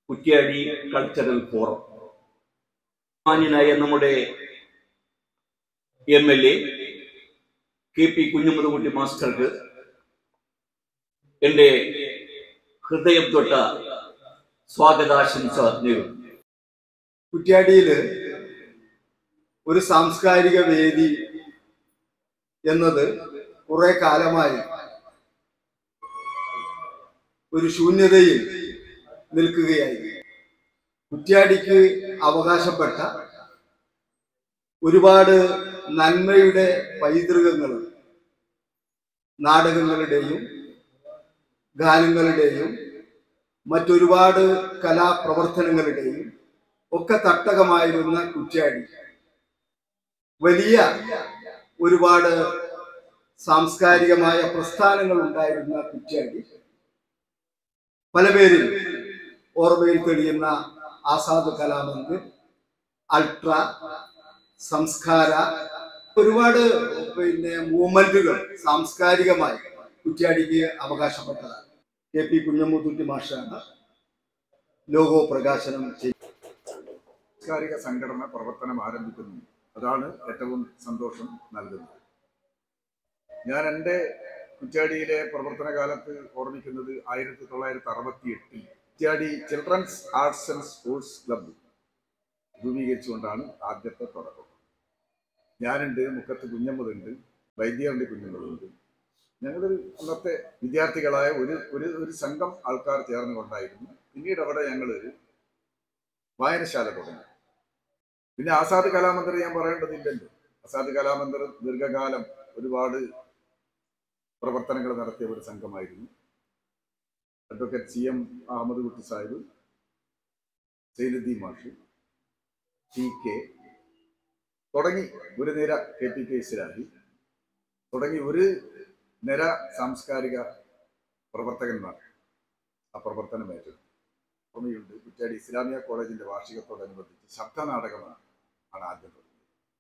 Kuttiadi cultural forum മാന്യനായ നമ്മുടെ M L A K P Kunjumuthukutty മാസ്റ്റർക്ക് എന്റെ ഹൃദയം തൊട്ട സ്വാഗതാശംസ നേരുന്നു കുറ്റ്യാടിയില് ഒരു സാംസ്കാരിക വേദി എന്നത് കുറെ കാലമായി ഒരു ശൂന്യതയിൽ നിൽക്കുകയായിരുന്നു കുറ്റ്യാടിക്ക് അവകാശപ്പെട്ട ഒരുപാട് നന്മയുടെ പൈതൃകങ്ങൾ നാടകങ്ങളുടെയും ഗാനങ്ങളുടെയും മറ്റൊരുപാട് കലാപ്രവർത്തനങ്ങളുടെയും ഒക്കെ തട്ടകമായിരുന്ന കുറ്റ്യാടി വലിയ ഒരുപാട് സാംസ്കാരികമായ പ്രസ്ഥാനങ്ങൾ ഉണ്ടായിരുന്ന കുറ്റ്യാടി പല പേരിൽ ഓർമ്മയിൽ തെളിയുന്ന ആസാദ് കലാമന്ദിർ അൾട്ര സംസ്കാര ഒരുപാട് പിന്നെ മൂവ്മെന്റുകൾ സാംസ്കാരികമായി കുറ്റ്യാടിക്ക് അവകാശപ്പെട്ടതാണ് കെ പി കുഞ്ഞമ്മൂത്തുട്ടി മാഷാണ് ലോഗോ പ്രകാശനം ചെയ്തത് സാംസ്കാരിക സംഘടന പ്രവർത്തനം ആരംഭിക്കുന്നു അതാണ് ഏറ്റവും സന്തോഷം നൽകുന്നത് ഞാൻ എൻ്റെ കുറ്റ്യാടിയിലെ പ്രവർത്തന കാലത്ത് ഓർമ്മിക്കുന്നത് ആയിരത്തി തൊള്ളായിരത്തി അറുപത്തി എട്ടിൽ Kuttiadi children's arts and sports club രൂപീകരിച്ചുകൊണ്ടാണ് ആദ്യത്തെ തുടക്കം ഞാനുണ്ട് മുക്കത്ത് കുഞ്ഞമ്മതുണ്ട് വൈദ്യറുണ്ട് കുഞ്ഞമ്മതുണ്ട് ഞങ്ങളൊരു അന്നത്തെ വിദ്യാർത്ഥികളായ ഒരു ഒരു ഒരു സംഘം ആൾക്കാർ ചേർന്നുകൊണ്ടായിരുന്നു പിന്നീട് അവിടെ ഞങ്ങളൊരു വായനശാല തുടങ്ങി പിന്നെ ആസാദ് കലാമന്ദിർ ഞാൻ പറയേണ്ടതില്ലല്ലോ ആസാദ് കലാമന്ദിർ ദീർഘകാലം ഒരുപാട് പ്രവർത്തനങ്ങൾ നടത്തിയ ഒരു സംഘമായിരുന്നു advocate C M Ahammed Kutty Sahib Zainuddin മാഷ് ടി കെ തുടങ്ങി ഒരു നിര കെ പി കെ ഇസ്ലാഹി തുടങ്ങി ഒരു നിര സാംസ്കാരിക പ്രവർത്തകന്മാർ ആ പ്രവർത്തനം ഏറ്റെടുത്തു ഓർമ്മയുണ്ട് കുറ്റ്യാടി ഇസ്ലാമിയ കോളേജിന്റെ വാർഷികത്തോടനുബന്ധിച്ച് ശബ്ദനാടകമാണ് ആണ് ആദ്യം തുടങ്ങിയത്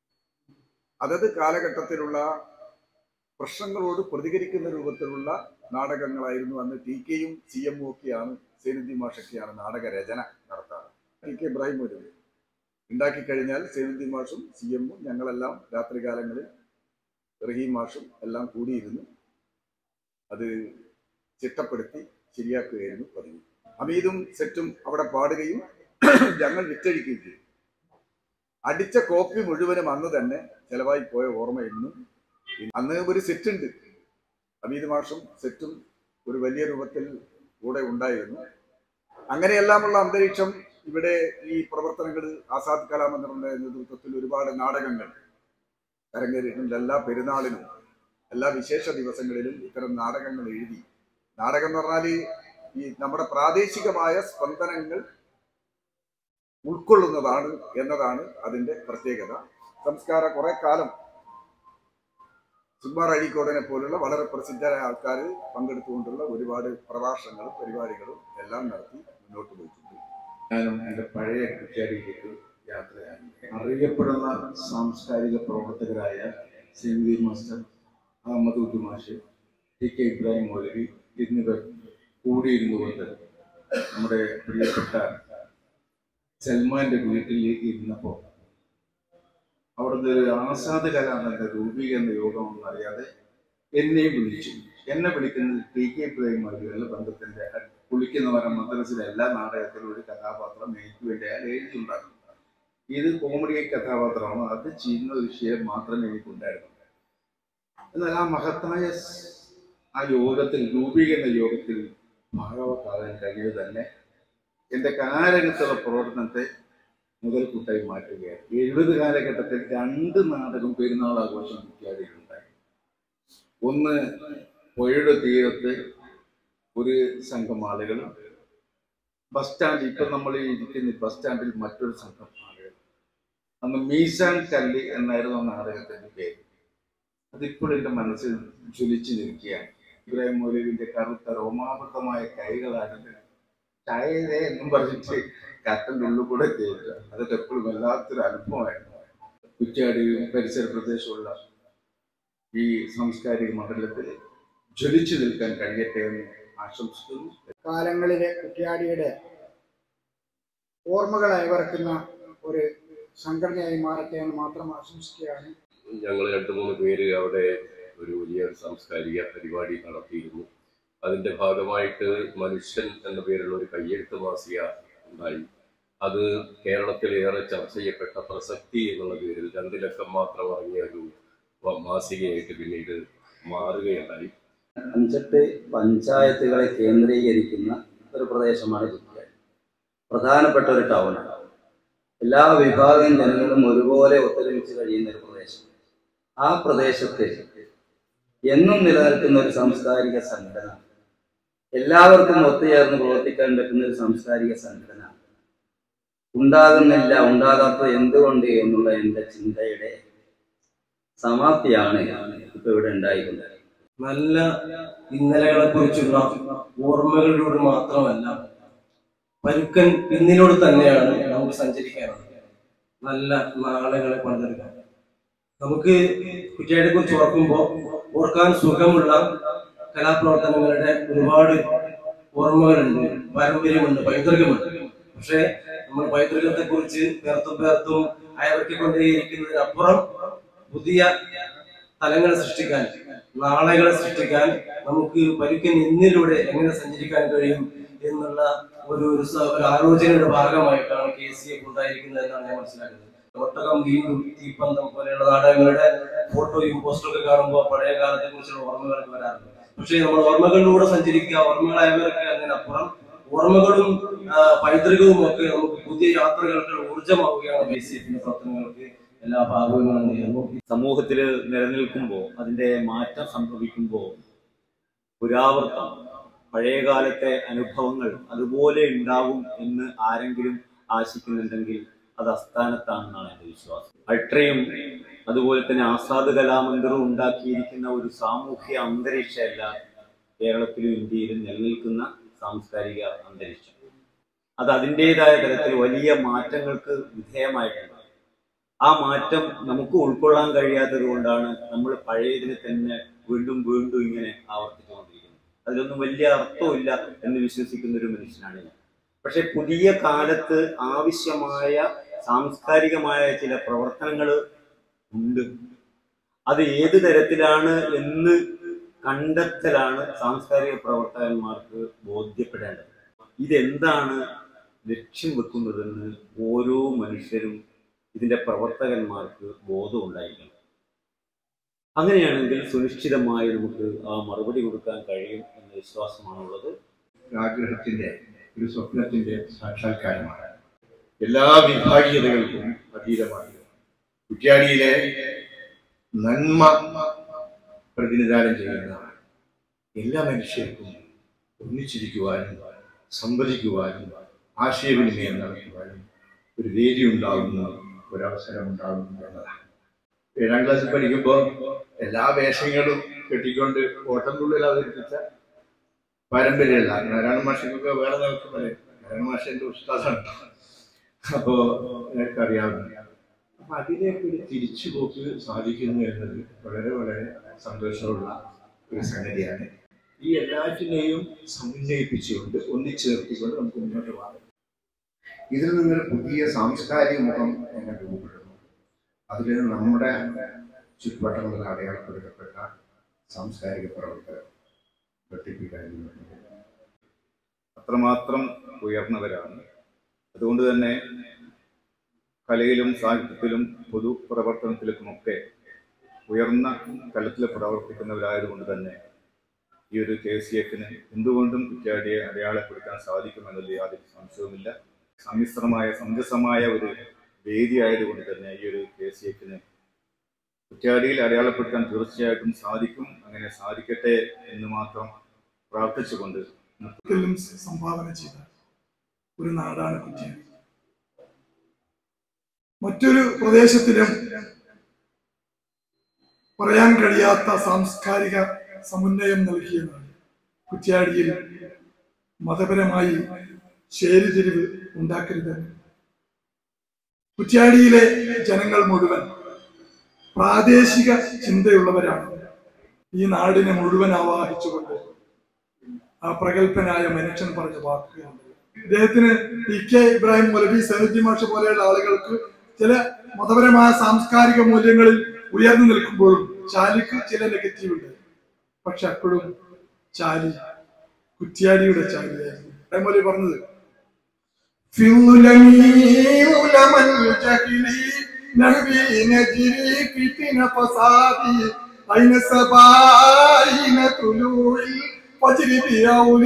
അതത് കാലഘട്ടത്തിലുള്ള പ്രശ്നങ്ങളോട് പ്രതികരിക്കുന്ന രൂപത്തിലുള്ള നാടകങ്ങളായിരുന്നു അന്ന് ടി കെയും സി എമ്മും ഒക്കെയാണ് സേനുദ്ദീൻ മാഷൊക്കെയാണ് നാടക രചന നടത്താറ് ടി കെ ഇബ്രാഹിം ഒരു ഉണ്ടാക്കി കഴിഞ്ഞാൽ സേനുദ്ദീൻ മാഷും സി എമ്മും ഞങ്ങളെല്ലാം രാത്രികാലങ്ങളിൽ റഹീം മാഷും എല്ലാം കൂടിയിരുന്നു അത് ചിട്ടപ്പെടുത്തി ശരിയാക്കുകയായിരുന്നു പതിവ് അമീദും സെറ്റും അവിടെ പാടുകയും ഞങ്ങൾ വിറ്റഴിക്കുകയും ചെയ്തു അടിച്ച കോപ്പി മുഴുവനും അന്ന് തന്നെ ചെലവായി പോയ ഓർമ്മ ഇന്നും അന്ന് ഒരു സെറ്റ് ഉണ്ട് അമീദ് മാഷും സെറ്റും ഒരു വലിയ രൂപത്തിൽ കൂടെ ഉണ്ടായിരുന്നു അങ്ങനെയെല്ലാമുള്ള അന്തരീക്ഷം ഇവിടെ ഈ പ്രവർത്തനങ്ങൾ ആസാദ് കലാമന്ദിറിന്റെ നേതൃത്വത്തിൽ ഒരുപാട് നാടകങ്ങൾ അരങ്ങേറിയിട്ടുണ്ട് എല്ലാ പെരുന്നാളിനും എല്ലാ വിശേഷ ദിവസങ്ങളിലും ഇത്തരം നാടകങ്ങൾ എഴുതി നാടകം എന്ന് പറഞ്ഞാൽ ഈ നമ്മുടെ പ്രാദേശികമായ സ്പന്ദനങ്ങൾ ഉൾക്കൊള്ളുന്നതാണ് എന്നതാണ് അതിന്റെ പ്രത്യേകത സംസ്കാര കുറെ കാലം സുകുമാർ അഴീക്കോടനെ പോലുള്ള വളരെ പ്രസിദ്ധരായ ആൾക്കാർ പങ്കെടുത്തുകൊണ്ടുള്ള ഒരുപാട് പ്രഭാഷണങ്ങളും പരിപാടികളും എല്ലാം നടത്തി മുന്നോട്ട് പോയിട്ടുണ്ട് ഞാനും എൻ്റെ പഴയ കുറ്റ്യാടിയിലേക്ക് യാത്രയായി അറിയപ്പെടുന്ന സാംസ്കാരിക പ്രവർത്തകരായ ശ്രീമതി മാസ്റ്റർ അഹമ്മദ് ഉദ്ദു മാഷ് ടി കെ ഇബ്രാഹിം മൗലവി എന്നിവർ കൂടിയിരുന്നു കൊണ്ട് നമ്മുടെ പ്രിയപ്പെട്ട സൽമാന്റെ വീട്ടിൽ ഇരുന്നപ്പോൾ അവിടുന്ന് ഒരു ആസാദ് കലാമന്റെ രൂപീകരണ യോഗം എന്നറിയാതെ എന്നെയും വിളിച്ചു എന്നെ വിളിക്കുന്നത് ടി കെ ഇബ്രാഹിം മൗലവിയുള്ള ബന്ധത്തിന്റെ കുളിക്കുന്നവരം മദ്രസിലെ എല്ലാ നാടകത്തിലും ഒരു കഥാപാത്രം എനിക്ക് വേണ്ടി അയാൾ എഴുതിയിട്ടുണ്ടാക്കും ഇത് കോമഡി കഥാപാത്രമാണ് അത് ചെയ്യുന്ന ഒരു വിഷയം മാത്രമേ എനിക്കുണ്ടായിരുന്നുള്ളൂ എന്നാൽ ആ മഹത്തായ സ് ആ യോഗത്തിൽ രൂപീകരണ യോഗത്തിൽ ഭാഗവത്താകാൻ കഴിയുക തന്നെ എൻ്റെ കലാരംഗത്തുള്ള പ്രവർത്തനത്തെ മുതൽക്കൂട്ടായി മാറ്റുകയാണ് എഴുപത് കാലഘട്ടത്തിൽ രണ്ട് നാടകം പെരുന്നാൾ ആഘോഷം കുറ്റിയാടിയിലുണ്ടായി ഒന്ന് പുഴയുടെ തീരത്ത് ഒരു സംഘം ആളുകൾ ബസ് സ്റ്റാൻഡ് ഇപ്പൊ നമ്മൾ ഈ ഇരിക്കുന്ന ബസ് സ്റ്റാൻഡിൽ മറ്റൊരു സംഘം ആളുകൾ അന്ന് മീസാൻ കല്ല് എന്നായിരുന്നു ആ നാടകത്തിന്റെ പേര് അതിപ്പോൾ എൻ്റെ മനസ്സിൽ ജ്വലിച്ചു നിൽക്കുകയാണ് ഇബ്രാഹിം മൗലവിന്റെ കറുത്ത രോമാവൃതമായ കൈകളാണ് ചായതേ എന്നും പറഞ്ഞിട്ട് കട്ടൻ്റെ ഉള്ളിൽ കൂടെ കയറ്റുക അതൊക്കെ എപ്പോഴും വല്ലാത്തൊരു അനുഭവമായിരുന്നു കുറ്റാടി പരിസര പ്രദേശമുള്ള ഈ സാംസ്കാരിക മണ്ഡലത്തിൽ ജ്വലിച്ചു നിൽക്കാൻ കഴിയട്ടെ എന്ന് ആശംസിക്കുന്നു കാലങ്ങളിലെ കുറ്റ്യാടിയുടെ ഓർമ്മകൾ അയവിറക്കുന്ന ഒരു സംഘടനയായി മാറട്ടെ എന്ന് മാത്രം ആശംസിക്കുകയാണ് ഞങ്ങൾ രണ്ട് മൂന്ന് പേര് അവിടെ ഒരു വലിയ സാംസ്കാരിക പരിപാടി നടത്തിയിരുന്നു അതിന്റെ ഭാഗമായിട്ട് മനുഷ്യൻ എന്ന പേരുള്ള ഒരു കയ്യെഴുത്ത് മാസിക ഉണ്ടായി അത് കേരളത്തിൽ ഏറെ ചർച്ച ചെയ്യപ്പെട്ട പ്രസക്തി എന്നുള്ള പേരിൽ രണ്ട് ലക്ഷം മാത്രം ഇറങ്ങിയ ഒരു വ- മാസികയായിട്ട് പിന്നീട് മാറുകയുണ്ടായി അഞ്ചെട്ട് പഞ്ചായത്തുകളെ കേന്ദ്രീകരിക്കുന്ന ഒരു പ്രദേശമാണ് കുറ്റിയാടി പ്രധാനപ്പെട്ട ഒരു ടൗണാണ് എല്ലാ വിഭാഗം ജനങ്ങളും ഒരുപോലെ ഒത്തൊരുമിച്ച് കഴിയുന്ന ഒരു പ്രദേശം ആ പ്രദേശത്ത് എന്നും നിലനിൽക്കുന്ന ഒരു സാംസ്കാരിക സംഘടന എല്ലാവർക്കും ഒത്തുചേർന്ന് പ്രവർത്തിക്കാൻ പറ്റുന്ന ഒരു സാംസ്കാരിക സംഘടന ഉണ്ടാകുന്നില്ല ഉണ്ടാകാത്തത് എന്തുകൊണ്ട് എന്നുള്ള എൻ്റെ ചിന്തയുടെ സമാപ്തിയാണ് ഇപ്പൊ ഇവിടെ ഉണ്ടായിരിക്കുന്നത് നല്ല ഇന്നലകളെ കുറിച്ചുള്ള ഓർമ്മകളിലൂടെ മാത്രമല്ല പരുക്കൻ പിന്നിലൂടെ തന്നെയാണ് നമുക്ക് സഞ്ചരിക്കാനുള്ളത് നല്ല നാളുകളെ പണിതെടുക്കാൻ നമുക്ക് കുറ്റിയാടിയെ കുറിച്ച് ഓർക്കുമ്പോൾ ഓർക്കാൻ സുഖമുള്ള കലാപ്രവർത്തനങ്ങളുടെ ഒരുപാട് ഓർമ്മകളുണ്ട് പാരമ്പര്യമുണ്ട് പൈതൃകമുണ്ട് പക്ഷേ നമ്മൾ പൈതൃകത്തെ കുറിച്ച് പേർത്തും പേർത്തും അയവർക്കൊണ്ടേയിരിക്കുന്നതിനപ്പുറം പുതിയ തലങ്ങളെ സൃഷ്ടിക്കാൻ നാളെകളെ സൃഷ്ടിക്കാൻ നമുക്ക് പരുക്കൻ ഇന്നിലൂടെ എങ്ങനെ സഞ്ചരിക്കാൻ കഴിയും എന്നുള്ള ഒരു ഒരു സ- ഒരു ആലോചനയുടെ ഭാഗമായിട്ടാണ് കെ സി എഫ് ഉണ്ടായിരിക്കുന്നത് എന്നാണ് ഞാൻ മനസ്സിലാക്കുന്നത് ഒട്ടകം വീണ്ടും തീപ്പന്തം പോലെയുള്ള നാടകങ്ങളുടെ ഫോട്ടോയും പോസ്റ്ററും ഒക്കെ കാണുമ്പോൾ പഴയ കാലത്തെ കുറിച്ചുള്ള ഓർമ്മകളൊക്കെ വരാറുണ്ട് പക്ഷേ നമ്മൾ ഓർമ്മകളിലൂടെ സഞ്ചരിക്കുക ഓർമ്മകളായവരൊക്കെ അതിനപ്പുറം ഓർമ്മകളും ആ, പൈതൃകവും ഒക്കെ നമുക്ക് പുതിയ യാത്രകൾക്ക് ഊർജ്ജമാവുകയാണ് കെ സി എഫിന്റെ പ്രവർത്തനങ്ങൾക്ക് എല്ലാ ഭാഗങ്ങളും നേരുന്നു സമൂഹത്തിൽ നിലനിൽക്കുമ്പോൾ അതിൻ്റെ മാറ്റം സംഭവിക്കുമ്പോൾ പുരാവർത്തം പഴയകാലത്തെ അനുഭവങ്ങൾ അതുപോലെ ഉണ്ടാവും എന്ന് ആരെങ്കിലും ആശിക്കുന്നുണ്ടെങ്കിൽ അത് അസ്ഥാനത്താണെന്നാണ് എൻ്റെ വിശ്വാസം അൾട്രയും അതുപോലെ തന്നെ ആസാദ് കലാമന്ദിറും ഉണ്ടാക്കിയിരിക്കുന്ന ഒരു സാമൂഹ്യ അന്തരീക്ഷമല്ല കേരളത്തിലും ഇന്ത്യയിലും നിലനിൽക്കുന്ന സാംസ്കാരിക അന്തരീക്ഷം അത് അതിൻ്റെതായ തരത്തിൽ വലിയ മാറ്റങ്ങൾക്ക് വിധേയമായിട്ടുണ്ട് ആ മാറ്റം നമുക്ക് ഉൾക്കൊള്ളാൻ കഴിയാത്തത് കൊണ്ടാണ് നമ്മൾ പഴയതിനെ തന്നെ വീണ്ടും വീണ്ടും ഇങ്ങനെ ആവർത്തിച്ചുകൊണ്ടിരിക്കുന്നത് അതിലൊന്നും വലിയ അർത്ഥമില്ല എന്ന് വിശ്വസിക്കുന്ന ഒരു മനുഷ്യനാണ് ഞാൻ പക്ഷെ പുതിയ കാലത്ത് ആവശ്യമായ സാംസ്കാരികമായ ചില പ്രവർത്തനങ്ങൾ ഉണ്ട് അത് ഏത് തരത്തിലാണ് എന്ന് കണ്ടെത്തലാണ് സാംസ്കാരിക പ്രവർത്തകന്മാർക്ക് ബോധ്യപ്പെടേണ്ടത് ഇതെന്താണ് ലക്ഷ്യം വെക്കുന്നതെന്ന് ഓരോ മനുഷ്യരും ഇതിന്റെ പ്രവർത്തകന്മാർക്ക് ബോധം ഉണ്ടായിരിക്കണം അങ്ങനെയാണെങ്കിൽ സുനിശ്ചിതമായി നമുക്ക് ആ മറുപടി കൊടുക്കാൻ കഴിയും എന്ന വിശ്വാസമാണുള്ളത് ആഗ്രഹത്തിന്റെ ഒരു സ്വപ്നത്തിന്റെ സാക്ഷാത്കാരമാണ് എല്ലാ വിഭാഗീയതകൾക്കും അതീതമാണ് കുറ്റ്യാടിയിലെ നന്മ പ്രതിനിധാനം ചെയ്യുന്നതാണ് എല്ലാ മനുഷ്യർക്കും ഒന്നിച്ചിരിക്കുവാനും സംവദിക്കുവാനും ആശയവിനിമയം നടത്തുവാനും ഒരു വേദി ഉണ്ടാകുന്നു ഒരവസരം ഉണ്ടാകുന്നു എന്നതാണ് ഏഴാം ക്ലാസ്സിൽ പഠിക്കുമ്പോൾ എല്ലാ വേഷങ്ങളും കെട്ടിക്കൊണ്ട് ഓട്ടംതുള്ളിൽ അവതരിപ്പിച്ച പാരമ്പര്യമല്ല നാരായണ മാഷക്കൊക്കെ വേറെ നിൽക്കുന്നത് നാരായണ മാഷ എൻ്റെ ഉസ്താദാണ് അപ്പോ നിങ്ങൾക്ക് അറിയാവുന്ന അപ്പൊ അതിലേക്ക് ഒരു തിരിച്ചുപോക്ക് സാധിക്കുന്നു എന്നത് വളരെ വളരെ സന്തോഷമുള്ള ഒരു സംഗതിയാണ് ഈ എല്ലാറ്റിനെയും സമന്വയിപ്പിച്ചുകൊണ്ട് ഒന്നിച്ചേർത്തിക്കൊണ്ട് നമുക്ക് മുന്നോട്ട് പോകാം ഇതിൽ നിന്നൊരു പുതിയ സാംസ്കാരിക മുഖം എങ്ങനെ രൂപപ്പെടുന്നു അതിൽ നമ്മുടെ ചുറ്റുവട്ടങ്ങളിൽ അടയാളപ്പെടുത്തപ്പെട്ട സാംസ്കാരിക പ്രവർത്തകർ വെട്ടിപ്പിക്കാൻ അത്രമാത്രം ഉയർന്നവരാണ് അതുകൊണ്ട് തന്നെ കലയിലും സാഹിത്യത്തിലും പൊതുപ്രവർത്തനത്തിലുമൊക്കെ ഉയർന്ന തലത്തിൽ പ്രവർത്തിക്കുന്നവരായതുകൊണ്ട് തന്നെ ഈ ഒരു കെ സി എഫിന് എന്തുകൊണ്ടും കുറ്റ്യാടിയെ അടയാളപ്പെടുത്താൻ സാധിക്കുമെന്നതിൽ യാതൊരു സംശയവുമില്ല സമ്മിശ്രമായ സഞ്ചസമായ ഒരു വേദി ആയതുകൊണ്ട് തന്നെ ഈ ഒരു കെ സി എഫിന് കുറ്റ്യാടിയിൽ അടയാളപ്പെടുത്താൻ തീർച്ചയായിട്ടും സാധിക്കും അങ്ങനെ സാധിക്കട്ടെ എന്ന് മാത്രം പ്രാർത്ഥിച്ചുകൊണ്ട് ിലും സംഭാവന ചെയ്ത ഒരു നാടാണ് കുറ്റിയാടി മറ്റൊരു പ്രദേശത്തിലും പറയാൻ കഴിയാത്ത സാംസ്കാരിക സമുന്നയം നൽകിയ നാട് കുറ്റ്യാടിയിൽ മതപരമായി ചേരിതിരിവ് ഉണ്ടാക്കരുത് കുറ്റ്യാടിയിലെ ജനങ്ങൾ മുഴുവൻ പ്രാദേശിക ചിന്തയുള്ളവരാണ് ഈ നാടിനെ മുഴുവൻ ആവാഹിച്ചുകൊണ്ട് ആ പ്രഗത്ഭനായ മനുഷ്യൻ പറഞ്ഞ വാക്കുകളുണ്ട് ഇദ്ദേഹത്തിന് ടി കെ ഇബ്രാഹിം മൊലബി സനുദ്ദീൻ മാഷ പോലെയുള്ള ആളുകൾക്ക് ചില മതപരമായ സാംസ്കാരിക മൂല്യങ്ങളിൽ ഉയർന്നു നിൽക്കുമ്പോഴും ചാലിക്ക് ചില നെഗറ്റീവ് ഉണ്ട് പക്ഷെ അപ്പോഴും ചാലി കുറ്റ്യാടിയുടെ ചാലിയായിരുന്നു ഇബ്രാഹിം മൊലി പറഞ്ഞത് في الظلم ظلم الجهل نهبي نجري فتن فسادي أين سباين طلوع الفجر بيول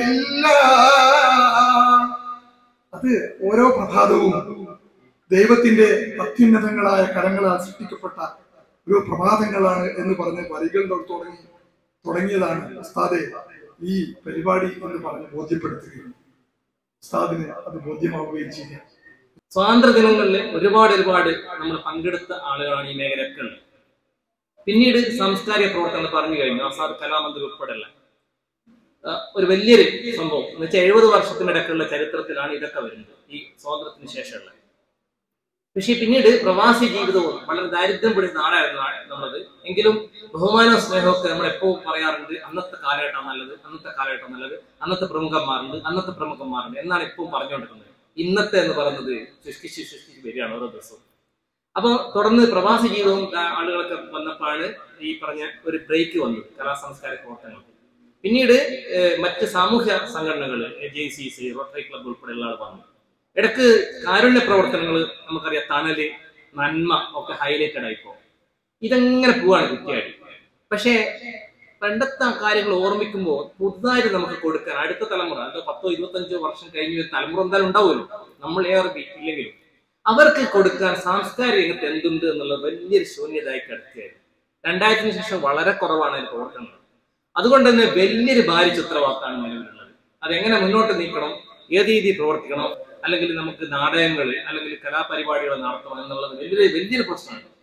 الله അത് ഓരോ പ്രഭാതവും ദൈവത്തിന്റെ അത്യുന്നതങ്ങളായ കരങ്ങളാൽ സൃഷ്ടിക്കപ്പെട്ട ഒരു പ്രഭാതങ്ങളാണ് എന്ന് പറഞ്ഞ് വരികളിലോട് തുടങ്ങി തുടങ്ങിയതാണ് ഉസ്താദെ ഈ പരിപാടി എന്ന് പറഞ്ഞ് ബോധ്യപ്പെടുത്തുകയും ഉസ്താദിന് അത് ബോധ്യമാവുകയും ചെയ്യുക സ്വാതന്ത്ര്യ ദിനങ്ങളിൽ ഒരുപാട് ഒരുപാട് നമ്മൾ പങ്കെടുത്ത ആളുകളാണ് ഈ മേഖലയൊക്കെ ഉള്ളത് പിന്നീട് സാംസ്കാരിക പ്രവർത്തനങ്ങൾ പറഞ്ഞു കഴിഞ്ഞു ആസാദ് കലാമന്ത്രി ഉൾപ്പെടെയുള്ള ആ, ഒരു വലിയൊരു സംഭവം എന്ന് വെച്ചാൽ എഴുപത് വർഷത്തിനിടയ്ക്കുള്ള ചരിത്രത്തിലാണ് ഇതൊക്കെ വരുന്നത് ഈ സ്വാതന്ത്ര്യത്തിന് ശേഷമുള്ള പക്ഷേ പിന്നീട് പ്രവാസി ജീവിതവും വളരെ ദാരിദ്ര്യം പിടിച്ച നാടായിരുന്നു നാ- നമ്മളത് എങ്കിലും ബഹുമാനവും സ്നേഹമൊക്കെ നമ്മൾ എപ്പോഴും പറയാറുണ്ട് അന്നത്തെ കാലഘട്ടം നല്ലത് അന്നത്തെ കാലഘട്ടം നല്ലത് അന്നത്തെ പ്രമുഖന്മാരുണ്ട് അന്നത്തെ പ്രമുഖന്മാരുണ്ട് എന്നാണ് എപ്പോഴും പറഞ്ഞുകൊണ്ടിരിക്കുന്നത് ഇന്നത്തെ എന്ന് പറയുന്നത് ശുഷ്കിച്ച് ശുഷ്കിച്ച് വരികയാണ് ഓരോ ദിവസവും അപ്പൊ തുടർന്ന് പ്രവാസി ജീവിതവും ആ, ആളുകളൊക്കെ വന്നപ്പോഴാണ് ഈ പറഞ്ഞ ഒരു ബ്രേക്ക് വന്നത് കലാ സാംസ്കാരിക പ്രവർത്തനങ്ങൾക്ക് പിന്നീട് ഏഹ്, മറ്റ് സാമൂഹ്യ സംഘടനകൾ J C C Rotary club ഉൾപ്പെടെയുള്ള ആൾ വന്നു ഇടക്ക് കാരുണ്യ പ്രവർത്തനങ്ങൾ നമുക്കറിയാം തണല് നന്മ ഒക്കെ ഹൈലൈറ്റഡ് ആയിപ്പോ ഇതെങ്ങനെ പോവാണ് കുറ്റിയാടി പക്ഷേ പണ്ടത്തെ ആ കാര്യങ്ങൾ ഓർമ്മിക്കുമ്പോൾ പുതുതായിട്ട് നമുക്ക് കൊടുക്കാൻ അടുത്ത തലമുറ അത് പത്തോ ഇരുപത്തഞ്ചോ വർഷം കഴിഞ്ഞ ഒരു തലമുറ എന്തായാലും ഉണ്ടാവുമല്ലോ നമ്മൾ ഏറെ ഇല്ലെങ്കിലും അവർക്ക് കൊടുക്കാൻ സാംസ്കാരിക രംഗത്ത് എന്തുണ്ട് എന്നുള്ള വലിയൊരു ശൂന്യതയായി കിടക്കുകയായിരുന്നു രണ്ടായിരത്തിന് ശേഷം വളരെ കുറവാണ് അതിന് പ്രവർത്തനങ്ങൾ അതുകൊണ്ട് തന്നെ വലിയൊരു ഭാരിച്ച ഉത്തരവാദിത്തമാണ് നിലവിലുള്ളത് അതെങ്ങനെ മുന്നോട്ട് നീക്കണം ഏത് രീതിയിൽ പ്രവർത്തിക്കണം അല്ലെങ്കിൽ നമുക്ക് നാടകങ്ങൾ അല്ലെങ്കിൽ കലാപരിപാടികൾ നടത്തണം എന്നുള്ളത് വലിയൊരു വലിയൊരു പ്രശ്നമാണ്